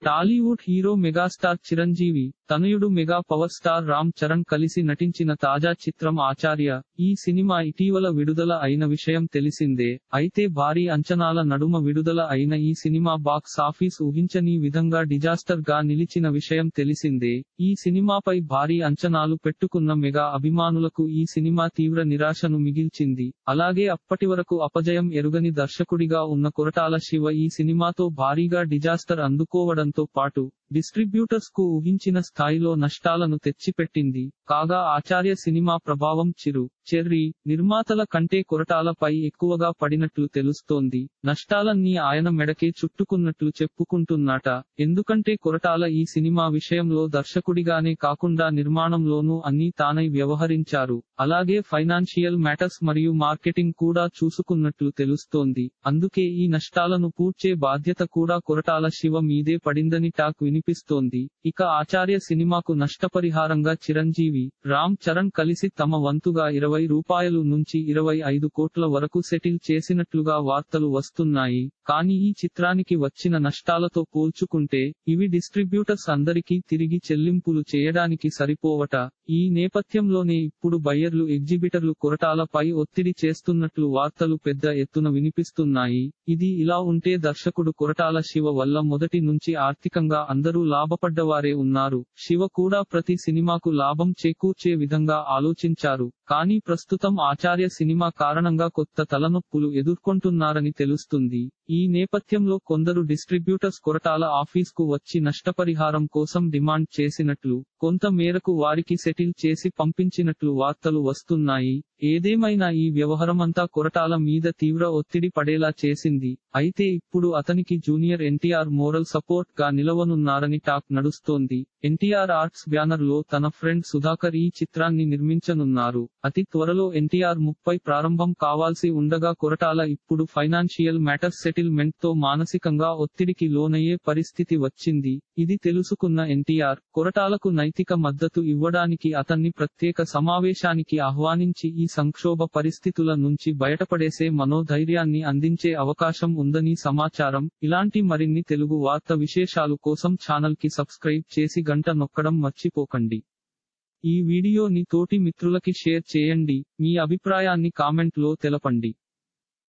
Tollywood hero megastar Chiranjeevi తనయుడు mega power star Ram Charan కలిసి నటించిన తాజా చిత్రం ఆచార్య ఈ సినిమా ఇటీవల విడుదల అయిన విషయం తెలిసిందే అయితే భారీ అంచనాల నడుమ విడుదల అయిన ఈ సినిమా బాక్స్ ఆఫీస్ ఊహించని విధంగా డిజాస్టర్ గా నిలిచిన విషయం తెలిసిందే ఈ సినిమాపై భారీ అంచనాలు పెట్టుకున్న మెగా అభిమానులకు ఈ సినిమా తీవ్ర నిరాశను మిగిల్చింది అలాగే అప్పటి వరకు అపజయం ఎరుగని దర్శకుడిగా ఉన్న కొరటాల శివ ఈ సినిమాతో భారీగా డిజాస్టర్ అందుకోవడంతో పాటు డిస్ట్రిబ్యూటర్స్ కు ఊహించిన స్థాయిలో నష్టాలను తెచ్చిపెట్టింది కాగా ఆచార్య సినిమా ప్రభావం చిరు చెర్రీ నిర్మాతల కంటే కొరటాలపై ఎక్కువగా పడినట్లు తెలుస్తోంది నష్టాలన్నీ ఆయన మెడకే చుట్టుకున్నట్లు చెప్పుకుంటున్నాట ఎందుకంటే కొరటాల ఈ సినిమా విషయంలో దర్శకుడిగానే కాకుండా నిర్మాణంలోనూ అన్నీ తానై వ్యవహరించారు అలాగే ఫైనాన్షియల్ మ్యాటర్స్ మరియు మార్కెటింగ్ కూడా చూసుకున్నట్లు తెలుస్తోంది అందుకే ఈ నష్టాలను పూడ్చే బాధ్యత కూడా కొరటాల శివ మీదే పడిందని టాక్ వినిపిస్తోంది ఇక ఆచార్య సినిమాకు నష్టపరిహారంగా చిరంజీవి రామ్ చరణ్ కలిసి తమ వంతుగా ఇరవై రూపాయలు నుంచి ఇరవై ఐదు కోట్ల వరకు సెటిల్ చేసినట్లుగా వార్తలు వస్తున్నాయి కానీ ఈ చిత్రానికి వచ్చిన నష్టాలతో పోల్చుకుంటే ఇవి డిస్ట్రిబ్యూటర్స్ అందరికీ తిరిగి చెల్లింపులు చేయడానికి సరిపోవట ఈ నేపథ్యంలోనే ఇప్పుడు బయ్యర్లు ఎగ్జిబిటర్లు కొరటాలపై ఒత్తిడి చేస్తున్నట్లు వార్తలు పెద్ద ఎత్తున వినిపిస్తున్నాయి ఇది ఇలా ఉంటే దర్శకుడు కొరటాల శివ వల్ల మొదటి నుంచి ఆర్థికంగా అందరూ లాభపడ్డవారే ఉన్నారు శివ కూడా ప్రతి సినిమాకు లాభం చేకూర్చే విధంగా ఆలోచించారు కానీ ప్రస్తుతం ఆచార్య సినిమా కారణంగా కొత్త తలనొప్పులు ఎదుర్కొంటున్నారని తెలుస్తుంది ఈ నేపథ్యంలో కొందరు డిస్ట్రిబ్యూటర్స్ కొరటాల ఆఫీస్ కు వచ్చి నష్టపరిహారం కోసం డిమాండ్ చేసినట్లు కొంత మేరకు వారికి సెటిల్ చేసి పంపించినట్లు వార్తలు వస్తున్నాయి ఏదేమైనా ఈ వ్యవహారమంతా కొరటాల మీద తీవ్ర ఒత్తిడి పడేలా చేసింది అయితే ఇప్పుడు అతనికి జూనియర్ ఎన్టీఆర్ మోరల్ సపోర్ట్ గా నిలవనున్నారని టాక్ నడుస్తోంది ఎన్టీఆర్ ఆర్ట్స్ బ్యానర్ లో తన ఫ్రెండ్ సుధాకర్ ఈ చిత్రాన్ని నిర్మించనున్నారు అతి త్వరలో ఎన్టీఆర్ ముప్పై ప్రారంభం కావాల్సి ఉండగా కొరటాల ఇప్పుడు ఫైనాన్షియల్ మ్యాటర్స్ సెటిల్మెంట్ తో మానసికంగా ఒత్తిడికి లోనయ్యే పరిస్థితి వచ్చింది ఇది తెలుసుకున్న ఎన్టీఆర్ కొరటాలకు నైతిక మద్దతు ఇవ్వడానికి అతన్ని ప్రత్యేక సమావేశానికి ఆహ్వానించి ఈ సంక్షోభ పరిస్థితుల నుంచి బయటపడేసే మనోధైర్యాన్ని అందించే అవకాశం ఉందని సమాచారం ఇలాంటి మరిన్ని తెలుగు వార్త విశేషాలు కోసం ఛానల్ కి సబ్స్క్రైబ్ చేసి గంట నొక్కడం మర్చిపోకండి ఈ వీడియోని తోటి మిత్రులకి షేర్ చేయండి మీ అభిప్రాయాన్ని కామెంట్ లో తెలపండి